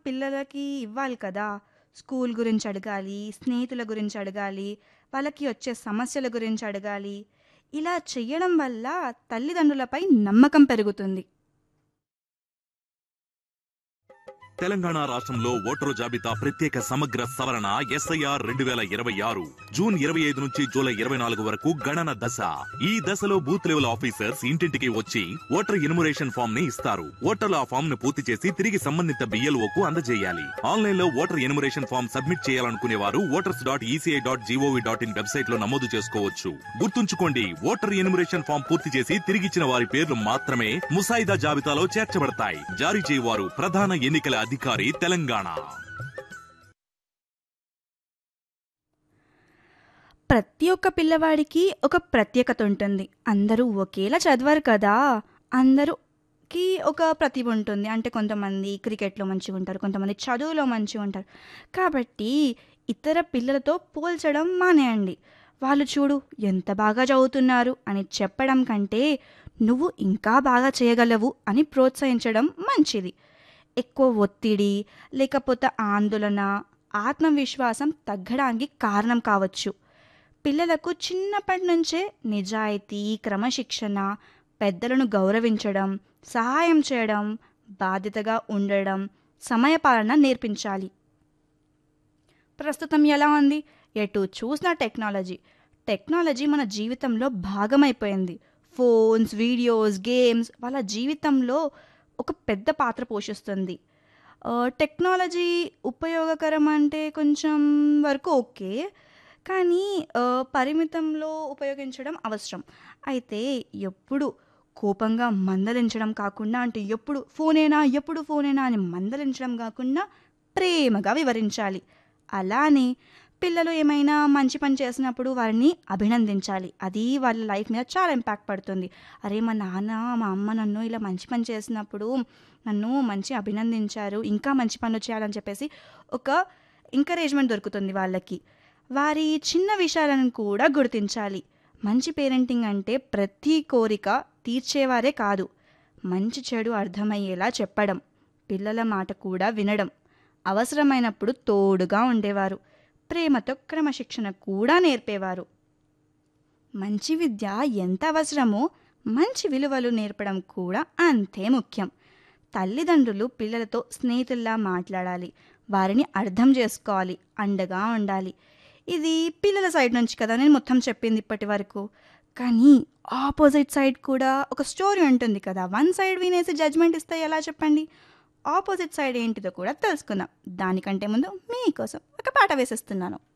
పిల్లలకి ఇవ్వాలి కదా స్కూల్ గురించి అడగాలి స్నేహితుల గురించి అడగాలి వాళ్ళకి వచ్చే సమస్యల గురించి అడగాలి ఇలా చెయ్యడం వల్ల తల్లిదండ్రులపై నమ్మకం పెరుగుతుంది తెలంగాణ రాష్ట్రంలో ఓటరు జాబితా ప్రత్యేక సమగ్ర సవరణ ఎస్ఐఆర్ రెండు వేల ఇరవై ఆరు జూన్ ఇరవై ఐదు నుంచి జూలై ఇరవై నాలుగు వరకు గణన దశ ఈ దశలో బూత్ లెవెల్ ఆఫీసర్స్ ఇంటింటికి వచ్చి ఓటర్ ఇన్మురేషన్ ఫామ్ ని ఇస్తారు ఓటర్లు ఆ ఫామ్ ను పూర్తి చేసి తిరిగి సంబంధిత బిఎల్ఓ కు అందజేయాలి ఆన్లైన్ లో ఓటర్ ఇన్మురేషన్ ఫామ్ సబ్మిట్ చేయాలనుకునే వారు voters dot ECI dot GOV dot in website లో నమోదు చేసుకోవచ్చు గుర్తుంచుకోండి ఓటర్ ఇన్మురేషన్ ఫామ్ పూర్తి చేసి తిరిగిచ్చిన వారి పేర్లు మాత్రమే ముసాయిదా జాబితాలో చేర్చబడతాయి జారీ చేయవారు ప్రధాన ఎన్నికల అధికారి తెలంగాణ ప్రతి ఒక్క పిల్లవాడికి ఒక ప్రత్యేకత ఉంటుంది అందరూ ఒకేలా చదవరు కదా అందరూకి ఒక ప్రతిభ ఉంటుంది అంటే కొంతమంది క్రికెట్లో మంచిగా ఉంటారు కొంతమంది చదువులో మంచిగా ఉంటారు కాబట్టి ఇతర పిల్లలతో పోల్చడం మానేయండి వాళ్ళు చూడు ఎంత బాగా చదువుతున్నారు అని చెప్పడం కంటే నువ్వు ఇంకా బాగా చేయగలవు అని ప్రోత్సహించడం మంచిది ఎక్కువ ఒత్తిడి లేకపోతే ఆందోళన ఆత్మవిశ్వాసం తగ్గడానికి కారణం కావచ్చు పిల్లలకు చిన్నప్పటి నుంచే నిజాయితీ క్రమశిక్షణ పెద్దలను గౌరవించడం సహాయం చేయడం బాధ్యతగా ఉండడం సమయపాలన నేర్పించాలి ప్రస్తుతం ఎలా ఉంది ఎటు చూసిన టెక్నాలజీ టెక్నాలజీ మన జీవితంలో భాగమైపోయింది ఫోన్స్ వీడియోస్ గేమ్స్ వాళ్ళ జీవితంలో ఒక పెద్ద పాత్ర పోషిస్తుంది ఆ, టెక్నాలజీ ఉపయోగకరం అంటే కొంచెం వరకు ఓకే కానీ ఆ, పరిమితంలో ఉపయోగించడం అవసరం అయితే ఎప్పుడు కోపంగా మందలించడం కాకుండా అంటే ఎప్పుడు ఫోనేనా ఎప్పుడు ఫోనేనా అని మందలించడం కాకుండా ప్రేమగా వివరించాలి అలానే పిల్లలు ఏమైనా మంచి పని చేసినప్పుడు వారిని అభినందించాలి అది వాళ్ళ లైఫ్ మీద చాలా ఇంపాక్ట్ పడుతుంది అరే మా నాన్న మా అమ్మ నన్ను ఇలా మంచి పని చేసినప్పుడు నన్ను మంచి అభినందించారు ఇంకా మంచి పనులు చేయాలని చెప్పేసి ఒక ఎంకరేజ్మెంట్ దొరుకుతుంది వాళ్ళకి వారి చిన్న విషయాలను కూడా గుర్తించాలి మంచి పేరెంటింగ్ అంటే ప్రతి కోరిక తీర్చేవారే కాదు మంచి చెడు అర్థమయ్యేలా చెప్పడం పిల్లల మాట కూడా వినడం అవసరమైనప్పుడు తోడుగా ఉండేవారు ప్రేమతో క్రమశిక్షణ కూడా నేర్పేవారు మంచి విద్య ఎంత అవసరమో మంచి విలువలు నేర్పడం కూడా అంతే ముఖ్యం తల్లిదండ్రులు పిల్లలతో స్నేహితుల్లా మాట్లాడాలి వారిని అర్థం చేసుకోవాలి అండగా ఉండాలి ఇది పిల్లల సైడ్ నుంచి కదా నేను మొత్తం చెప్పింది ఇప్పటి వరకు కానీ ఆపోజిట్ సైడ్ కూడా ఒక స్టోరీ ఉంటుంది కదా వన్ సైడ్ వినేసి జడ్జ్మెంట్ ఇస్తే ఎలా చెప్పండి ఆపోజిట్ సైడ్ ఏంటిదో కూడా తెలుసుకుందాం దానికంటే ముందు మీకోసం ఒక పాట వేసేస్తున్నాను